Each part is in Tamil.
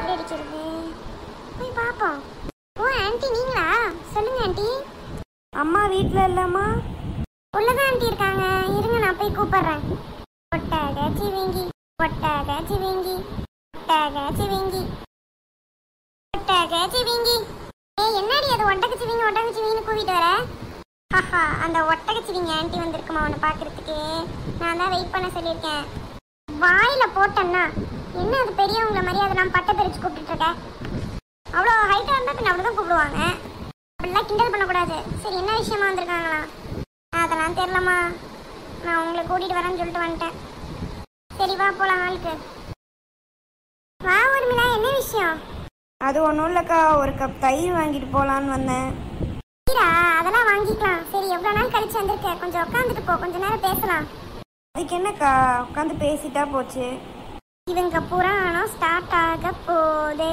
பெல் அடிக்கிறது போய் பார்ப்போம் ஓ ஆன்ட்டி நீங்களா சொல்லுங்க ஆன்ட்டி அம்மா வீட்டில் இல்லைம்மா உள்ளதான் ஆன்ட்டி இருக்காங்க இருங்க நான் போய் கூப்பிடுறேன் ஒட்டக சிவிங்கி ஒட்டக சிவிங்கி ஒட்டக சிவிங்கி ஒட்டக சிவிங்கி ஏய் என்னடி அது ஒட்டக சிவிங்கி ஒட்டக சிவிங்கின்னு கூவிட்டு வர ஆஹா அந்த ஒட்டக சிவிங்கி ஆன்ட்டி வந்திருக்குமா அவனை பார்க்கறதுக்கு நான் தான் வெயிட் பண்ண சொல்லியிருக்கேன் வாயில போட்டேன்னா என்ன அது பெரியவங்கள மாதிரி அதை நான் பட்டை தெரிச்சு கூப்பிட்டு இருக்க அவ்வளோ ஹைட்டாக இருந்தால் பின்ன அவ்வளோதான் கூப்பிடுவாங்க அப்படிலாம் கிண்டல் பண்ணக்கூடாது சரி என்ன விஷயமா வந்திருக்காங்களா அதெல்லாம் தெரிலம்மா நான் உங்களை கூட்டிகிட்டு வரேன்னு சொல்லிட்டு வந்துட்டேன் சரி வா போகலாம் ஆளுக்கு வா உரிமையா என்ன விஷயம் அது ஒன்றும் இல்லைக்கா ஒரு கப் தயிர் வாங்கிட்டு போகலான்னு வந்தேன் ஈரா அதெல்லாம் வாங்கிக்கலாம் சரி எவ்வளோ நாள் கழிச்சு வந்திருக்க கொஞ்சம் உட்காந்துட்டு போ கொஞ்ச நேரம் பேசலாம் அதுக்கு என்னக்கா உட்காந்து பேசிட்டா போச்சு இவங்க புராணம் ஸ்டார்ட் ஆக போதே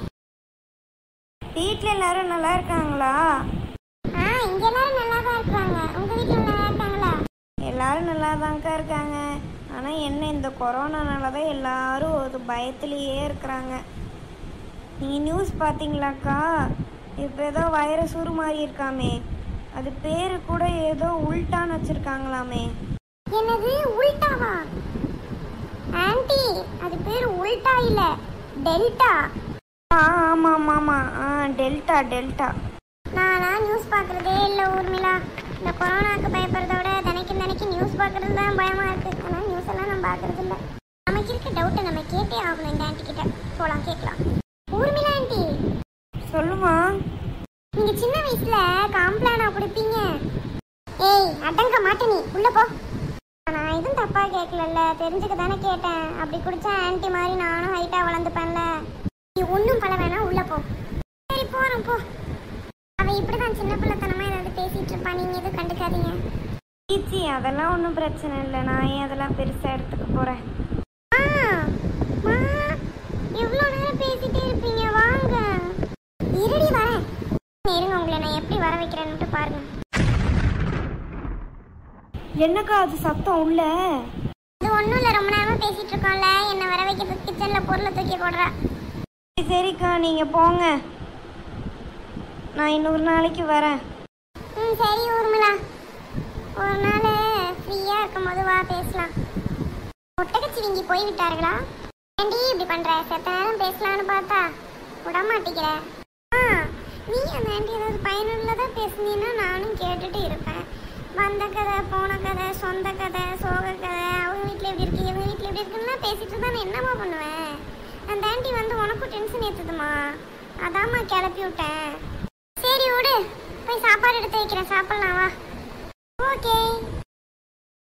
வீட்டில் எல்லாரும் நல்லா இருக்காங்களா ஆ இங்க எல்லாரும் நல்லா தான் இருக்கிறாங்க உங்க வீட்ல நல்லா இருக்காங்களா எல்லாரும் நல்லா தான்க்கா இருக்காங்க ஆனால் என்ன இந்த கொரோனானால தான் எல்லாரும் ஒரு பயத்துலேயே இருக்கிறாங்க நீங்கள் நியூஸ் பார்த்தீங்களாக்கா இப்போ ஏதோ வைரஸ் உருமாறி இருக்காமே அது பேர் கூட ஏதோ உல்டான்னு வச்சுருக்காங்களாமே என்னது உல்டாவா ஆன்ட்டி அது பேர் உல்டா இல்ல டெல்டா ஆ ஆமாம் ஆமாம் ஆமாம் ஆ டெல்டா டெல்டா நானா நியூஸ் பார்க்கறதே இல்லை ஊர்மிளா இந்த கொரோனாக்கு பயப்படுறத விட தினைக்கும் தினைக்கும் நியூஸ் பார்க்கறது தான் பயமா இருக்கு ஆனால் நியூஸ் எல்லாம் நான் பார்க்கறது இல்லை நமக்கு இருக்க டவுட்டை நம்ம கேட்டே ஆகணும் இந்த ஆன்ட்டி கிட்ட போலாம் கேட்கலாம் ஊர்மிளா ஆன்ட்டி சொல்லுமா நீங்க சின்ன வயசுல காம்ப்ளானா குடிப்பீங்க ஏய் அடங்க மாட்ட நீ உள்ள போ நான் எதுவும் தப்பா கேட்கலல்ல தெரிஞ்சுக்க தானே கேட்டேன் அப்படி குடிச்சா ஆன்ட்டி மாதிரி நானும் ஹைட்டா வளர்ந்துப்பேன்ல நீ ஒன்றும் பல வேணா உள்ள போ சரி போறோம் போ அவ இப்படிதான் சின்ன பிள்ளைத்தனமா ஏதாவது பேசிட்டு இருப்பா நீங்க எதுவும் கண்டுக்காதீங்க சீச்சி அதெல்லாம் ஒன்றும் பிரச்சனை இல்லை நான் ஏன் அதெல்லாம் பெருசாக எடுத்துக்க போகிறேன் ஆ, மா, எவ்வளோ நேரம் பேசிட்டே இருப்பீங்க வாங்க இருடி வரேன் இருங்க உங்களை நான் எப்படி வர வைக்கிறேன்னுட்டு பாருங்க என்னக்கா அது சத்தம் உள்ள இது ஒன்றும் இல்லை ரொம்ப நேரமா பேசிட்டு இருக்கோம்ல என்னை வர வைக்கிறதுக்கு கிச்சனில் பொருளை தூக்கி போடுறா சரி, சரிக்கா நீங்கள் போங்க நான் இன்னொரு நாளைக்கு வரேன் ம் சரி ஊர்மிளா ஒரு நாள் ஃப்ரீயாக இருக்கும்போது வா பேசலாம் ஒட்டகச்சிவிங்கி போய் விட்டார்களா ஏண்டி இப்படி பண்ணுற செத்த நேரம் பேசலான்னு பார்த்தா விட மாட்டேங்கிற ஆ நீ அந்த ஆண்டி ஏதாவது பயனுள்ளதாக பேசுனீன்னா நானும் கேட்டுட்டு இருப்பேன் வந்த கதை போன கதை சொந்த கதை சோக கதை அவங்க வீட்டில் எப்படி இருக்கு இவங்க வீட்டில் எப்படி இருக்குன்னா பேசிட்டு இருந்தா நான் என்னம்மா பண்ணுவேன் அந்த ஆண்டி வந்து உனக்கும் டென்ஷன் ஏற்றுதுமா அதாம்மா கிளப்பி விட்டேன் சரி விடு போய் சாப்பாடு எடுத்து வைக்கிறேன் சாப்பிடலாம் வா ஓகே